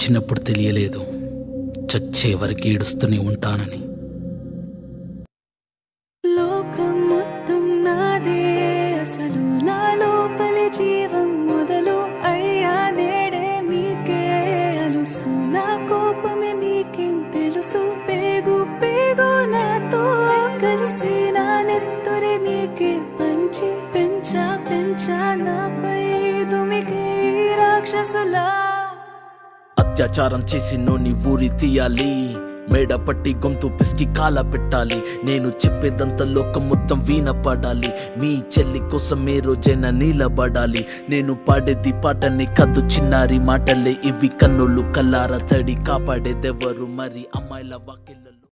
వచ్చినప్పుడు తెలియలేదు చచ్చే వరకు ఏడుస్తూనే ఉంటానని లోకం మొత్తం నాదే అసలు నా లోపలి జీవం మొదలు అయ్యా నేడే మీకే అలుసు నా కోపమే మీకేం తెలుసు పేగు పేగు నాతో కలిసి నా నెత్తురే మీకే పంచి పెంచా పెంచా నాపై దుమికి రాక్షసులా అత్యాచారం చేసి నోని ఊరి తీయాలి మేడ పట్టి గొంతు పిసికి కాల పెట్టాలి నేను చెప్పేదంతా లోకం మొత్తం వీణ పడాలి మీ చెల్లి కోసం ఏ రోజైనా నిలబడాలి నేను పాడేది పాటని కద్దు చిన్నారి మాటలే ఇవి కన్నులు కల్లార తడి కాపాడేదెవరు మరి అమ్మాయిల వాకిళ్ళలో